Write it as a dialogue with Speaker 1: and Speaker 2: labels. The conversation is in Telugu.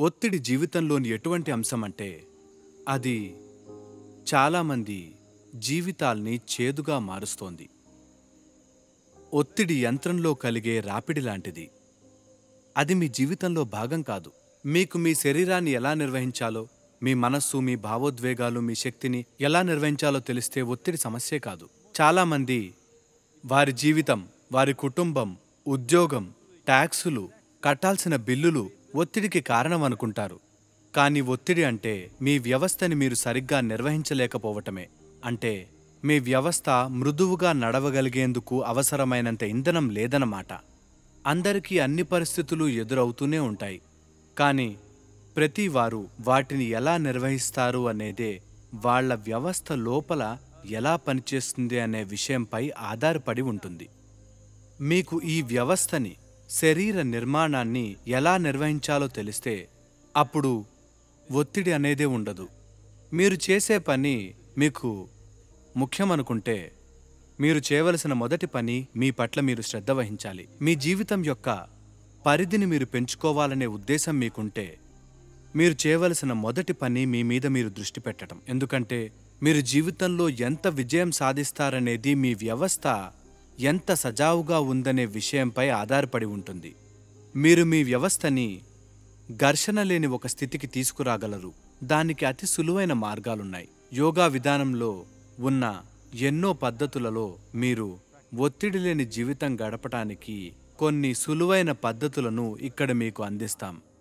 Speaker 1: ఒత్తిడి జీవితంలోని ఎటువంటి అంశం అంటే అది చాలామంది జీవితాల్ని చేదుగా మారుస్తోంది ఒత్తిడి యంత్రంలో కలిగే రాపిడి లాంటిది అది మీ జీవితంలో భాగం కాదు మీకు మీ శరీరాన్ని ఎలా నిర్వహించాలో మీ మనస్సు మీ భావోద్వేగాలు మీ శక్తిని ఎలా నిర్వహించాలో తెలిస్తే ఒత్తిడి సమస్యే కాదు చాలామంది వారి జీవితం వారి కుటుంబం ఉద్యోగం ట్యాక్సులు కట్టాల్సిన బిల్లులు ఒత్తిడికి కారణం అనుకుంటారు కానీ ఒత్తిడి అంటే మీ వ్యవస్థని మీరు సరిగ్గా నిర్వహించలేకపోవటమే అంటే మీ వ్యవస్థ మృదువుగా నడవగలిగేందుకు అవసరమైనంత ఇంధనం లేదన్నమాట అందరికీ అన్ని పరిస్థితులు ఎదురవుతూనే ఉంటాయి కానీ ప్రతి వారు వాటిని ఎలా నిర్వహిస్తారు అనేదే వాళ్ళ వ్యవస్థ లోపల ఎలా పనిచేస్తుంది అనే విషయంపై ఆధారపడి ఉంటుంది మీకు ఈ వ్యవస్థని శరీర నిర్మాణాన్ని ఎలా నిర్వహించాలో తెలిస్తే అప్పుడు ఒత్తిడి అనేదే ఉండదు మీరు చేసే పని మీకు ముఖ్యమనుకుంటే మీరు చేయవలసిన మొదటి పని మీ పట్ల మీరు శ్రద్ధ వహించాలి మీ జీవితం యొక్క పరిధిని మీరు పెంచుకోవాలనే ఉద్దేశం మీకుంటే మీరు చేయవలసిన మొదటి పని మీ మీద మీరు దృష్టి పెట్టడం ఎందుకంటే మీరు జీవితంలో ఎంత విజయం సాధిస్తారనేది మీ వ్యవస్థ ఎంత సజావుగా ఉందనే విషయంపై ఆధారపడి ఉంటుంది మీరు మీ వ్యవస్థని ఘర్షణ లేని ఒక స్థితికి తీసుకురాగలరు దానికి అతి సులువైన మార్గాలున్నాయి యోగా విధానంలో ఉన్న ఎన్నో పద్ధతులలో మీరు ఒత్తిడి లేని జీవితం గడపటానికి కొన్ని సులువైన పద్ధతులను ఇక్కడ మీకు అందిస్తాం